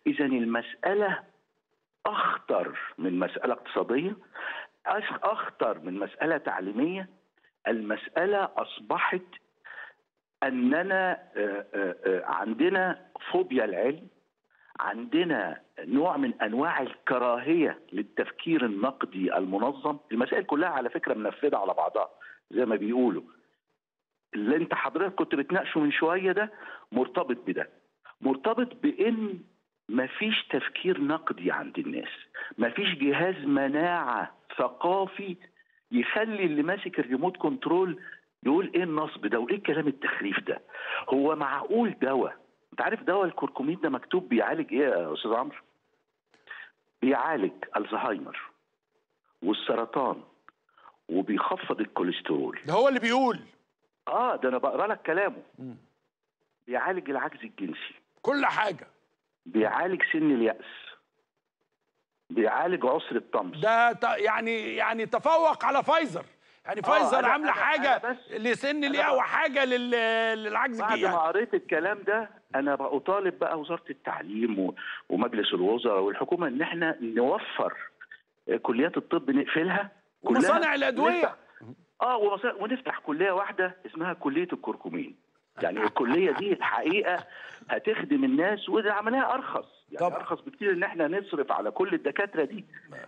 اذا المساله اخطر من مساله اقتصاديه أخ- اخطر من مساله تعليميه المساله اصبحت اننا آه، آه، آه، عندنا فوبيا العلم عندنا نوع من انواع الكراهيه للتفكير النقدي المنظم المسائل كلها على فكره منفذه على بعضها زي ما بيقولوا اللي انت حضرتك كنت بتناقشه من شويه ده مرتبط بده مرتبط بان مفيش تفكير نقدي عند الناس مفيش جهاز مناعه ثقافي يخلي اللي ماسك الريموت كنترول يقول ايه النصب ده وايه الكلام التخريف ده هو معقول دواء انت عارف دواء الكركمين ده مكتوب بيعالج ايه يا استاذ عمرو بيعالج الزهايمر والسرطان وبيخفض الكوليسترول ده هو اللي بيقول اه ده انا بقرا لك كلامه بيعالج العجز الجنسي كل حاجه بيعالج سن اليأس بيعالج عسر الطمس ده ت- يعني يعني تفوق على فايزر يعني فايزر أنا- عامله أنا- حاجه أنا بس- لسن أنا الياء بقى- وحاجه لل- للعجز بعد الجي- ما قريت الكلام ده انا بطالب بقى وزاره التعليم و- ومجلس الوزراء والحكومه ان احنا نوفر كليات الطب نقفلها كلها ومصانع الأدوية. ونفتح- اه ومصانع- ونفتح كليه واحده اسمها كليه الكركمين يعني الكليه دي الحقيقه هتخدم الناس وده عملها ارخص يعني طبعا. ارخص بكتير ان احنا نصرف على كل الدكاتره دي